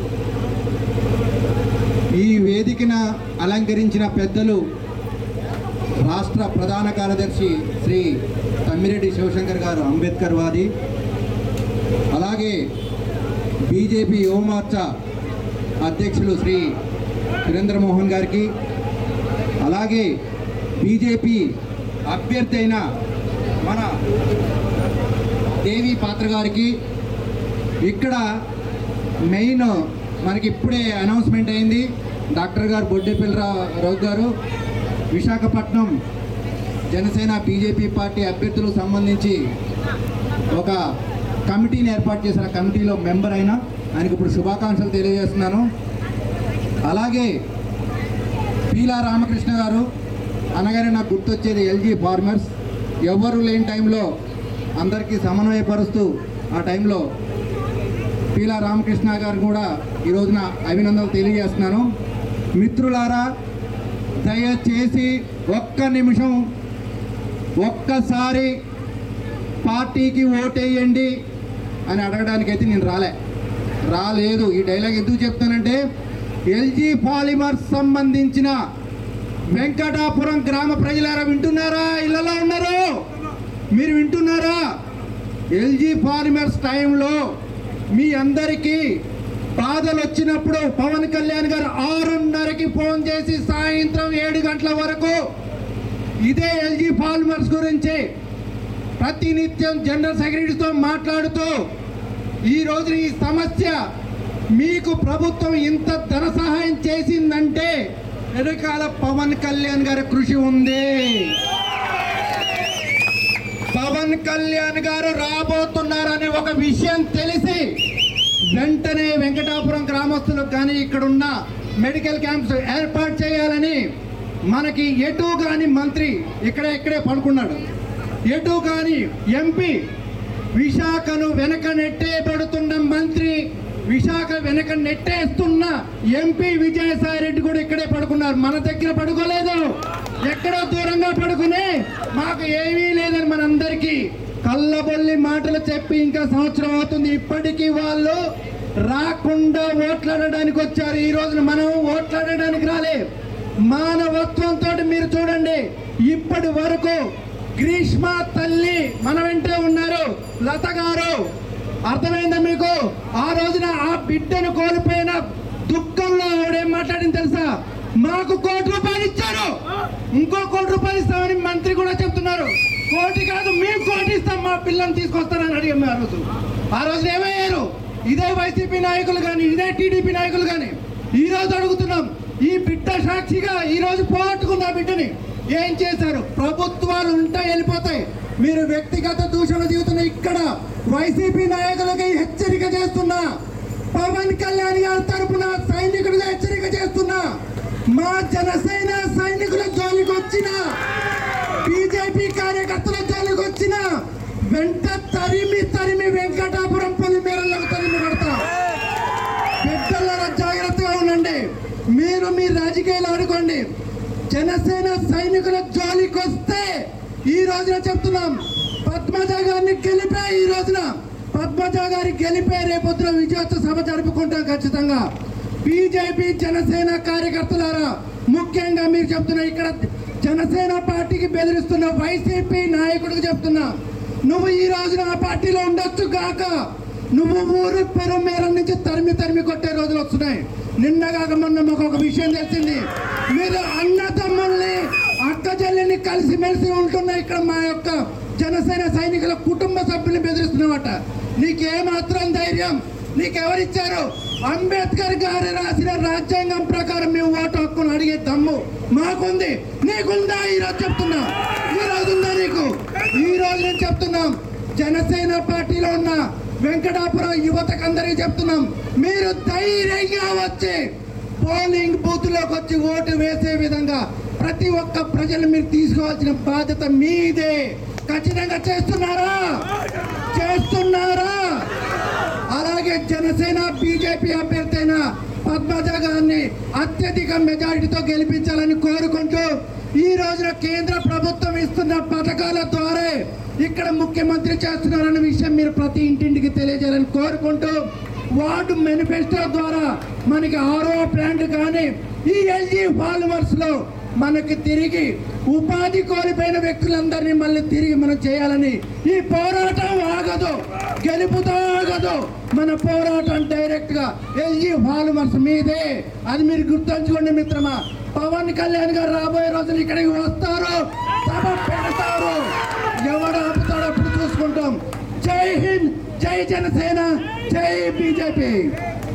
ఈ వేదికన అలంకరించిన పెద్దలు రాష్ట్ర ప్రధాన కార్యదర్శి శ్రీ తమ్మిరెడ్డి శివశంకర్ గారు అంబేద్కర్ వాది అలాగే బీజేపీ యువమోర్చా అధ్యక్షులు శ్రీ సురేంద్ర మోహన్ గారికి అలాగే బీజేపీ అభ్యర్థి అయిన మన దేవి పాత్ర గారికి ఇక్కడ మెయిన్ మనకి ఇప్పుడే అనౌన్స్మెంట్ అయింది డాక్టర్ గారు బొడ్డెపల్లి రావు గారు విశాఖపట్నం జనసేన బీజేపీ పార్టీ అభ్యర్థులకు సంబంధించి ఒక కమిటీని ఏర్పాటు చేసిన కమిటీలో మెంబర్ అయిన ఆయనకు ఇప్పుడు శుభాకాంక్షలు తెలియజేస్తున్నాను అలాగే పీలా రామకృష్ణ గారు అనగానే నాకు గుర్తొచ్చేది ఎల్జీ ఫార్మర్స్ ఎవ్వరు లేని టైంలో అందరికీ సమన్వయపరుస్తూ ఆ టైంలో పీలా రామకృష్ణ గారు కూడా ఈ రోజున అభినందనలు తెలియజేస్తున్నాను మిత్రులారా దయచేసి ఒక్క నిమిషం ఒక్కసారి పార్టీకి ఓటేయండి అని అడగడానికి అయితే నేను రాలే రాలేదు ఈ డైలాగ్ ఎందుకు చెప్తానంటే ఎల్జీ పాలిమర్స్ సంబంధించిన వెంకటాపురం గ్రామ ప్రజలారా వింటున్నారా ఇళ్ళలో ఉన్నారు మీరు వింటున్నారా ఎల్జీ పాలిమర్స్ టైంలో మీ అందరికీ బాధలు వచ్చినప్పుడు పవన్ కళ్యాణ్ గారు ఆరున్నరకి ఫోన్ చేసి సాయంత్రం ఏడు గంటల వరకు ఇదే ఎల్జీ పాలిమర్స్ గురించి ప్రతినిత్యం జనరల్ సెక్రటరీతో మాట్లాడుతూ ఈ రోజున ఈ సమస్య మీకు ప్రభుత్వం ఇంత ధన సహాయం చేసిందంటే వెనకాల పవన్ కళ్యాణ్ గారి కృషి ఉంది పవన్ కళ్యాణ్ గారు రాబోతున్నారనే ఒక విషయం తెలిసి వెంటనే వెంకటాపురం గ్రామస్తులకు కానీ ఇక్కడున్న మెడికల్ క్యాంప్స్ ఏర్పాటు చేయాలని మనకి ఎటు కాని మంత్రి ఇక్కడే ఇక్కడే పడుకున్నాడు ఎటు కాని ఎంపీ విశాఖను వెనక నెట్టేయబడుతున్న మంత్రి విశాఖ వెనక నెట్టేస్తున్న ఎంపీ విజయసాయి రెడ్డి కూడా ఇక్కడే పడుకున్నారు మన దగ్గర పడుకోలేదు ఎక్కడో దూరంగా పడుకుని మాకు ఏమీ లేదని మనందరికీ కళ్ళబొల్లి మాటలు చెప్పి ఇంకా సంవత్సరం అవుతుంది ఇప్పటికీ వాళ్ళు రాకుండా ఓట్లాడడానికి వచ్చారు ఈ రోజున మనం ఓట్లాడడానికి రాలే మానవత్వంతో మీరు చూడండి ఇప్పటి వరకు గ్రీష్మ తల్లి మన వెంటే ఉన్నారు లత గారు అర్థమైందా మీకు ఆ రోజున ఆ బిడ్డను కోల్పోయిన దుఃఖంలో ఆవిడేం మాట్లాడింది తెలుసా మాకు కోటి రూపాయలు ఇచ్చారు ఇంకో కోటి రూపాయలు ఇస్తామని మంత్రి కూడా చెప్తున్నారు కోటి కాదు మేము కోటి ఇస్తాం మా పిల్లని తీసుకొస్తారని అడిగాం మేము ఆ రోజు ఆ రోజు ఏమయ్యారు ఇదే వైసీపీ నాయకులు కానీ ఇదే టీడీపీ నాయకులు కానీ ఈ రోజు అడుగుతున్నాం ఈ బిడ్డ సాక్షిగా ఈ రోజు పోగొట్టుకుంది ఆ బిడ్డని ఏం చేశారు ప్రభుత్వాలు ఉంటాయి వెళ్ళిపోతాయి మీరు వ్యక్తిగత దూషణ జీవితం ఇక్కడ వైసీపీ నాయకులకి హెచ్చరిక చేస్తున్నా పవన్ కళ్యాణ్ గారి తరపున సైనికుడిగా హెచ్చరిక చేస్తున్నా మా జనసేన సైనికుల జోలికి వచ్చిన బీజేపీ కార్యకర్తల జోలికి వచ్చిన వెంట తరిమి తరిమి వెంకటాపురం పల్లి మేరలకు తరిమి కొడతాం బిడ్డలారా జాగ్రత్తగా ఉండండి మీరు మీ రాజకీయాలు ఆడుకోండి జనసేన సైనికుల జోలికి వస్తే ఈ రోజున చెప్తున్నాం పద్మజ గారిని గెలిపే ఈ రోజున పద్మజ గారి గెలిపే రేపొద్దున విజయోత్సవ సభ జరుపుకుంటాం ఖచ్చితంగా బీజేపీ జనసేన కార్యకర్తలారా ముఖ్యంగా మీరు చెప్తున్న ఇక్కడ జనసేన పార్టీకి బెదిరిస్తున్న వైసీపీ నాయకుడికి చెప్తున్నా నువ్వు ఈ రోజున ఆ పార్టీలో ఉండొచ్చు కాక నువ్వు ఊరు పెరు మేరం నుంచి తరిమి తరిమి కొట్టే రోజులు వస్తున్నాయి నిన్న కాక మొన్న మాకు ఒక విషయం తెలిసింది మీరు అన్నదమ్ముల్ని అక్క చెల్లిని కలిసిమెలిసి ఉంటున్న ఇక్కడ మా యొక్క జనసేన సైనికుల కుటుంబ సభ్యుల్ని బెదిరిస్తున్నామట నీకేమాత్రం ధైర్యం నీకెవరిచ్చారు అంబేద్కర్ గారు రాసిన రాజ్యాంగం ప్రకారం మేము ఓటు హక్కును అడిగే దమ్ము మాకుంది నీకుందా ఈరోజు చెప్తున్నా ఈ రోజు ఉందా నీకు ఈ రోజు నేను చెప్తున్నాం జనసేన పార్టీలో ఉన్న వెంకటాపురం యువతకు అందరికీ చెప్తున్నాం మీరు ధైర్యంగా వచ్చి పోలింగ్ బూత్ లోకి వచ్చి ఓటు వేసే విధంగా ప్రతి ఒక్క ప్రజలు మీరు తీసుకోవాల్సిన బాధ్యత మీదే ఖచ్చితంగా చేస్తున్నారా చేస్తున్నారా అలాగే జనసేన బీజేపీ అభ్యర్థి అయిన పద్మజ గారిని అత్యధిక మెజారిటీతో గెలిపించాలని కోరుకుంటూ ఈ రోజున కేంద్ర ప్రభుత్వం ఇస్తున్న పథకాల ద్వారా ఇక్కడ ముఖ్యమంత్రి చేస్తున్నారన్న విషయం మీరు ప్రతి ఇంటింటికి తెలియజేయాలని కోరుకుంటూ వార్డు మేనిఫెస్టో ద్వారా మనకి ఆరో ప్లాంట్ కానీ ఈ ఎల్జీ ఫార్మర్స్ లో మనకి తిరిగి ఉపాధి కోల్పోయిన వ్యక్తులందరినీ మళ్ళీ తిరిగి మనం చేయాలని ఈ పోరాటం ఆగదు గెలుపుతో ఆగదు మన పోరాటం డైరెక్ట్ గా ఎల్జీ ఫార్మర్స్ మీదే అది మీరు గుర్తుంచుకోండి మిత్రమా పవన్ కళ్యాణ్ గారు రాబోయే రోజులు ఇక్కడికి వస్తారు సభ పెడతారు ఎవడు ఆపుతాడో అప్పుడు చూసుకుంటాం జై హింద్ జై జనసేన జై బీజేపీ